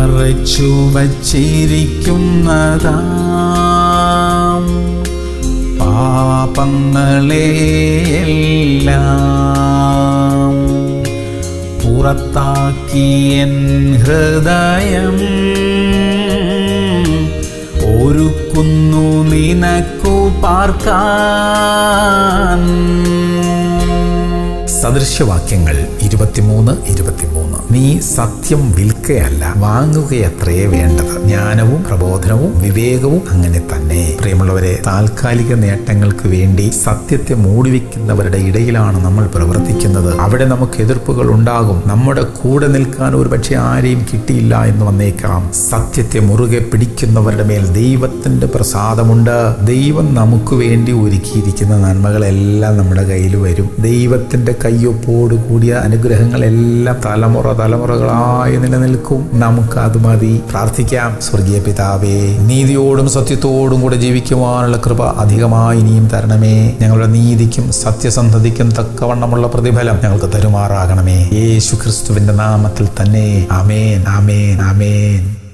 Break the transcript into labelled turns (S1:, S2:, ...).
S1: മറച്ചു വച്ചിരിക്കുന്നതാം പാപങ്ങളെയെല്ലാം പുറത്താക്കിയൻ ഹൃദയം ഒരുക്കുന്നു നിനക്കു പാർക്കാൻ സദൃശ്യവാക്യങ്ങൾ ഇരുപത്തിമൂന്ന് ഇരുപത്തിമൂന്ന് നീ സത്യം വിൽക്കുകയല്ല വാങ്ങുകയത്രേ വേണ്ടത് ജ്ഞാനവും പ്രബോധനവും വിവേകവും അങ്ങനെ തന്നെ പ്രിയമുള്ളവരെ താൽക്കാലിക നേട്ടങ്ങൾക്ക് വേണ്ടി സത്യത്തെ മൂടിവെക്കുന്നവരുടെ ഇടയിലാണ് നമ്മൾ പ്രവർത്തിക്കുന്നത് അവിടെ നമുക്ക് എതിർപ്പുകൾ ഉണ്ടാകും നമ്മുടെ കൂടെ നിൽക്കാൻ ഒരു പക്ഷേ ആരെയും കിട്ടിയില്ല എന്ന് വന്നേക്കാം സത്യത്തെ മുറുകെ പിടിക്കുന്നവരുടെ മേൽ ദൈവത്തിന്റെ പ്രസാദമുണ്ട് ദൈവം നമുക്ക് വേണ്ടി ഒരുക്കിയിരിക്കുന്ന നന്മകളെല്ലാം നമ്മുടെ കയ്യിൽ വരും ദൈവത്തിന്റെ കയ്യൊപ്പോട് കൂടിയ അനുഗ്രഹങ്ങളെല്ലാം തലമുറ തലമുറകളായി നിലനിൽക്കും നമുക്ക് അത് മതി പ്രാർത്ഥിക്കാം സ്വർഗീയ പിതാവേ നീതിയോടും സത്യത്തോടും കൂടെ ജീവിക്കുവാനുള്ള കൃപ അധികമായി ഇനിയും തരണമേ ഞങ്ങളുടെ നീതിക്കും സത്യസന്ധതയ്ക്കും തക്കവണ്ണമുള്ള പ്രതിഫലം ഞങ്ങൾക്ക് തരുമാറാകണമേ യേശു ക്രിസ്തുവിന്റെ നാമത്തിൽ തന്നെ ആമേൻ ആമേൻ ആമേൻ